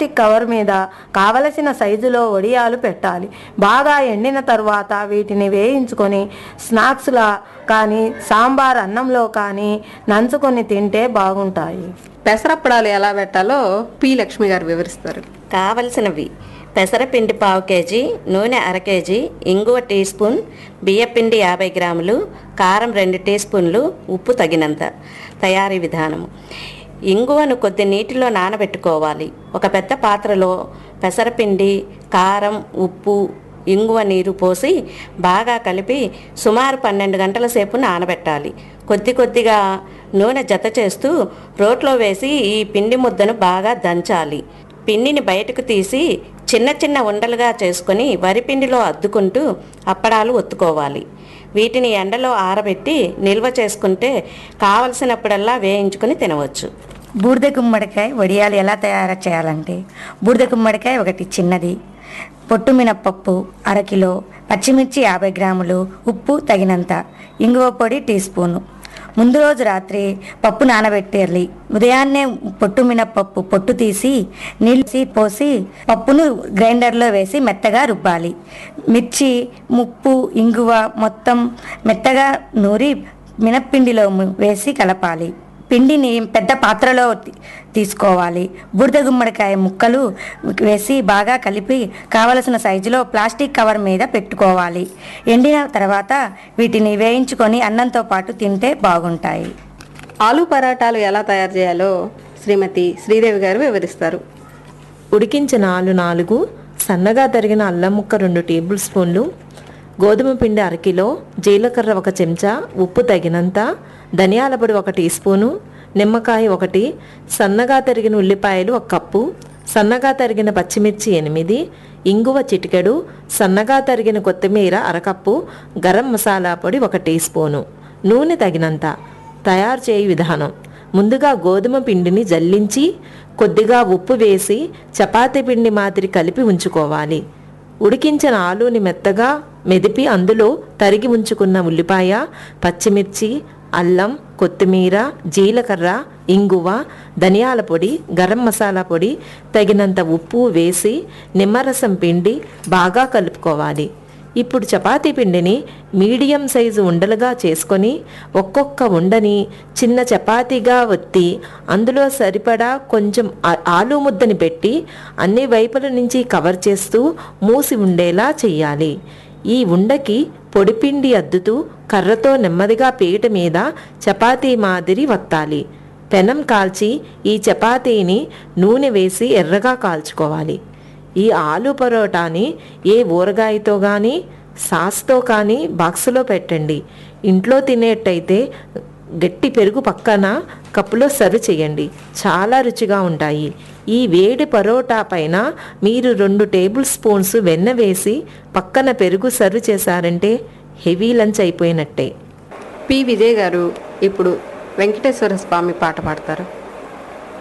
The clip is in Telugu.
ప్లాస్టిక్ కవర్ మీద కావలసిన సైజులో వడియాలు పెట్టాలి బాగా ఎండిన తరువాత వీటిని వేయించుకొని స్నాక్స్లా కానీ సాంబార్ అన్నంలో కానీ నంచుకొని తింటే బాగుంటాయి పెసరప్పడాలు ఎలా పెట్టాలో పి లక్ష్మి గారు వివరిస్తారు కావలసినవి పెసరపిండి పావు కేజీ నూనె అర కేజీ ఇంగువ టీ స్పూన్ బియ్యపిండి యాభై గ్రాములు కారం రెండు టీ స్పూన్లు ఉప్పు తగినంత తయారీ విధానము ఇంగువను కొద్ది నీటిలో నానబెట్టుకోవాలి ఒక పెద్ద పాత్రలో పెసరపిండి కారం ఉప్పు ఇంగువ నీరు పోసి బాగా కలిపి సుమారు పన్నెండు గంటల సేపు నానబెట్టాలి కొద్ది కొద్దిగా నూనె జత చేస్తూ రోట్లో వేసి ఈ పిండి ముద్దను బాగా దంచాలి పిండిని బయటకు తీసి చిన్న చిన్న ఉండలుగా చేసుకొని వరిపిండిలో అద్దుకుంటూ అప్పడాలు ఒత్తుకోవాలి వీటిని ఎండలో ఆరబెట్టి నిల్వ చేసుకుంటే కావలసినప్పుడల్లా వేయించుకొని తినవచ్చు బూడిద గుమ్మడికాయ వడియాలు ఎలా తయారు చేయాలంటే బూడిద గుమ్మడికాయ ఒకటి చిన్నది పొట్టు మినప్పప్పు అరకిలో పచ్చిమిర్చి యాభై గ్రాములు ఉప్పు తగినంత ఇంగువ పొడి టీ స్పూను ముందు రోజు రాత్రి పప్పు నానబెట్టేయాలి ఉదయాన్నే పొట్టు మినప్పప్పు పొట్టు తీసి నీళ్ళు పోసి పప్పును గ్రైండర్లో వేసి మెత్తగా రుబ్బాలి మిర్చి ముప్పు ఇంగువ మొత్తం మెత్తగా నూరి మినప్పిండిలో ము- వేసి కలపాలి పిండిని పెద్ద పాత్రలో తీ- తీసుకోవాలి బురద గుమ్మడికాయ ముక్కలు వేసి బాగా కలిపి కావలసిన సైజులో ప్లాస్టిక్ కవర్ మీద పెట్టుకోవాలి ఎండిన తర్వాత వీటిని వేయించుకొని అన్నంతో పాటు తింటే బాగుంటాయి ఆలు పరాటాలు ఎలా తయారు చేయాలో శ్రీమతి శ్రీదేవి గారు వివరిస్తారు ఉడికించిన ఆలు నాలుగు సన్నగా తరిగిన అల్లం ముక్క రెండు టేబుల్ స్పూన్లు గోధుమ పిండి అరకిలో జీలకర్ర ఒక చెంచా ఉప్పు తగినంత ధనియాల పొడి ఒక టీ స్పూను నిమ్మకాయ ఒకటి సన్నగా తరిగిన ఉల్లిపాయలు ఒక కప్పు సన్నగా తరిగిన పచ్చిమిర్చి ఎనిమిది ఇంగువ చిటికెడు సన్నగా తరిగిన కొత్తిమీర అరకప్పు గరం మసాలా పొడి ఒక టీ స్పూను నూనె తగినంత తయారు చేయు విధానం ముందుగా గోధుమ పిండిని జల్లించి కొద్దిగా ఉప్పు వేసి చపాతీ పిండి మాదిరి కలిపి ఉంచుకోవాలి ఉడికించిన ఆలూని మెత్తగా మెదిపి అందులో తరిగి ఉంచుకున్న ఉల్లిపాయ పచ్చిమిర్చి అల్లం కొత్తిమీర జీలకర్ర ఇంగువ ధనియాల పొడి గరం మసాలా పొడి తగినంత ఉప్పు వేసి నిమ్మరసం పిండి బాగా కలుపుకోవాలి ఇప్పుడు చపాతీ పిండిని మీడియం సైజు ఉండలుగా చేసుకొని ఒక్కొక్క ఉండని చిన్న చపాతీగా ఒత్తి అందులో సరిపడా కొంచెం ఆ- ఆలు ముద్దని పెట్టి అన్ని వైపుల నుంచి కవర్ చేస్తూ మూసి ఉండేలా చెయ్యాలి ఈ ఉండకి పొడిపిండి అద్దుతూ కర్రతో నెమ్మదిగా పీట మీద చపాతీ మాదిరి వత్తాలి పెనం కాల్చి ఈ చపాతీని నూనె వేసి ఎర్రగా కాల్చుకోవాలి ఈ ఆలు పరోటాని ఏ ఊరగాయతో కానీ సాస్తో కానీ బాక్సులో పెట్టండి ఇంట్లో తినేటైతే గట్టి పెరుగు పక్కన కప్పులో సర్వ్ చేయండి చాలా రుచిగా ఉంటాయి ఈ వేడి పరోటా పైన మీరు రెండు టేబుల్ స్పూన్స్ వెన్న వేసి పక్కన పెరుగు సర్వ్ చేశారంటే హెవీ లంచ్ అయిపోయినట్టే పి విజయ్ గారు ఇప్పుడు వెంకటేశ్వర స్వామి పాట పాడతారు